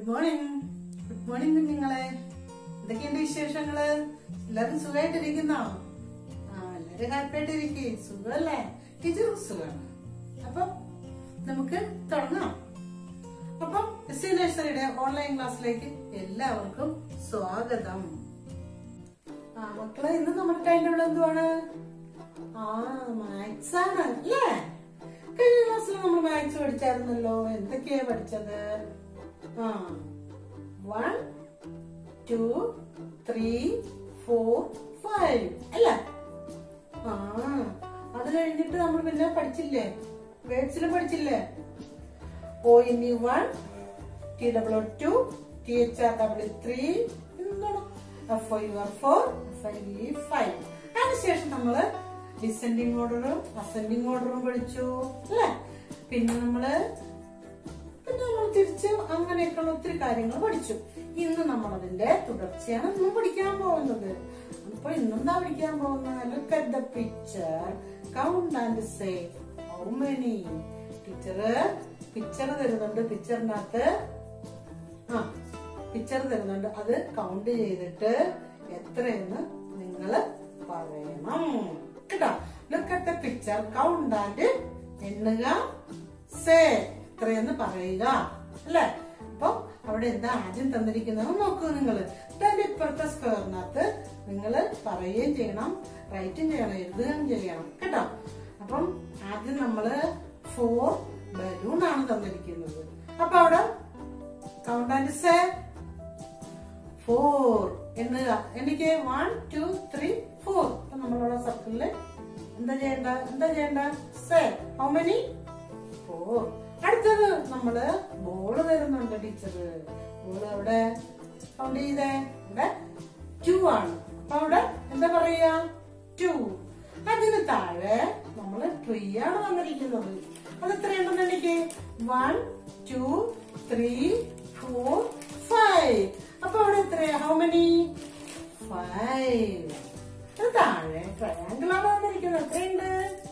good morning good morning കുഞ്ഞുങ്ങളെ എന്തൊക്കെയുണ്ട് വിശേഷങ്ങള് എല്ലാരും സുഖമായിട്ടിരിക്കുന്നോ ആ എല്ലാരും ഹാപ്പി ആയിട്ടിരിക്കേ സുഖമല്ലേ ടീച്ചർക്ക് സുഖമാണ് അപ്പൊ നമുക്ക് തുടങ്ങാം അപ്പം എസ് സി നഴ്സറിയുടെ ഓൺലൈൻ ക്ലാസ്സിലേക്ക് എല്ലാവർക്കും സ്വാഗതം ആ മക്കളെ ഇന്ന് നമ്മുടെ ടൈം ടേബിൾ എന്തുവാണ് ആ മാത്സ് ആണ് അല്ലേ കഴിഞ്ഞ ക്ലാസ്സിൽ നമ്മൾ മാത്സ് പഠിച്ചായിരുന്നല്ലോ എന്തൊക്കെയാ പഠിച്ചത് ആ one two three four five അല്ല ആ അത് കഴിഞ്ഞിട്ട് നമ്മൾ പിന്നെ പഠിച്ചില്ലേ വേർഡ്സിലും പഠിച്ചില്ലേ O N E one T W two T H R W three എന്താണ് F I R four F I V five അതിനുശേഷം നമ്മള് ഡിസെൻഡിങ് ഓർഡറും അസെൻഡിങ് ഓർഡറും പഠിച്ചു അല്ലേ പിന്നെ നമ്മള് പിന്നെ നമ്മൾ തിരിച്ച് അങ്ങനെയൊക്കെയുള്ള ഒത്തിരി കാര്യങ്ങൾ പഠിച്ചു ഇന്ന് നമ്മൾ അതിന്റെ തുടർച്ചയാണ് ഇന്നും പഠിക്കാൻ പോകുന്നത് അപ്പൊ ഇന്നെന്താ പഠിക്കാൻ പോകുന്നത് look at the picture count and say how many teacher picture തരുന്നുണ്ട് പിക്ചറിനകത്ത് ആ പിക്ചർ തരുന്നുണ്ട് അത് കൗണ്ട് ചെയ്തിട്ട് എത്രയെന്ന് നിങ്ങൾ പറയണം കേട്ടോ look at the picture count and എണ്ണുക സേ എത്രയെന്ന് പറയുക അല്ലേ അപ്പൊ അവിടെ എന്താ ആദ്യം തന്നിരിക്കുന്നത് നോക്കൂ നിങ്ങൾ അതിന്റെ ഇപ്പുറത്തെ സ്ക്വയറിനകത്ത് നിങ്ങൾ പറയുകയും ചെയ്യണം റൈറ്റും ചെയ്യണം എഴുതുകയും ചെയ്യണം കേട്ടോ അപ്പം ആദ്യം നമ്മള് ഫോർ ബലൂൺ ആണ് തന്നിരിക്കുന്നത് അപ്പൊ അവിടെ കൗണ്ട് ആൻഡ് സേ ഫോർ എണ്ണുക എനിക്ക് വൺ ടു ത്രീ ഫോർ അപ്പൊ നമ്മളവിടെ സർക്കിളില് എന്താ ചെയ്യണ്ട എന്താ ചെയ്യണ്ട സേ ഹൗ മെനി ഫോർ അടുത്തത് നമ്മള് ബോള് തരുന്നുണ്ട് ടീച്ചർ ബോള് അവിടെ കൗണ്ട് ചെയ്തേ ഇവിടെ ടു ആണ് അപ്പൊ അവിടെ എന്താ പറയാ ടു അതിന് താഴെ നമ്മള് ട്രീ ആണ് വന്നിരിക്കുന്നത് അത് എത്രയുണ്ടെന്ന് എനിക്ക് one two three four five അപ്പൊ അവിടെ എത്രയാ ഹൗ മെനി ഫൈവ് അത് താഴെ ട്രയാങ്കിൾ ആണ് വന്നിരിക്കുന്നത് എത്രയുണ്ട്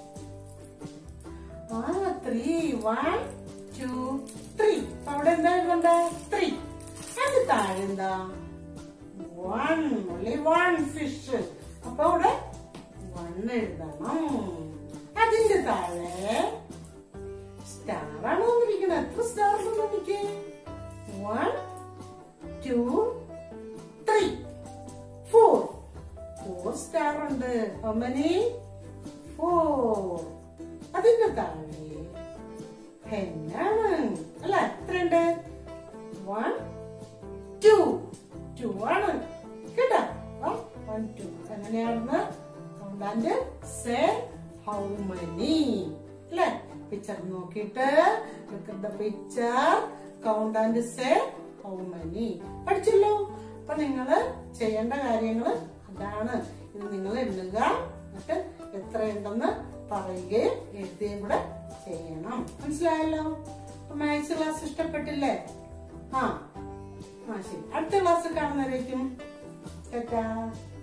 ആ ത്രീ വൺ ടു ത്രീ അവിടെ എന്താ എഴുതണ്ട ത്രീ അത് താഴെ എന്താ വൺ only വൺ ഫിഷ് അപ്പൊ അവിടെ വൺ എഴുതണം അതിന്റെ താഴെ സ്റ്റാർ ആണ് വന്നിരിക്കുന്നത് എത്ര സ്റ്റാർ ഉണ്ട് എനിക്ക് one two three four four star ഉണ്ട് ഒമനി ഫോർ അതിന്റെ താഴെ ഹെന്നാണ് അല്ല എത്രയുണ്ട് വൺ ടു ടു ആണ് കേട്ടോ വൺ ടു എങ്ങനെയാണെന്ന് കൗണ്ടാൻഡ് സേ ഹൗ മനി അല്ലേ പിക്ചർ നോക്കിയിട്ട് picture count and say how many പഠിച്ചല്ലോ അപ്പൊ നിങ്ങള് ചെയ്യേണ്ട കാര്യങ്ങൾ അതാണ് ഇത് നിങ്ങൾ എണ്ണുക എന്നിട്ട് എത്രയുണ്ടെന്ന് പറയുകയും എഴുതുകയും കൂടെ ചെയ്യണം മനസ്സിലായല്ലോ അപ്പൊ മാത്സ് ക്ലാസ് ഇഷ്ടപ്പെട്ടില്ലേ ആ ആ ശരി അടുത്ത ക്ലാസ്സിൽ കാണുന്നവരേക്കും ചേട്ടാ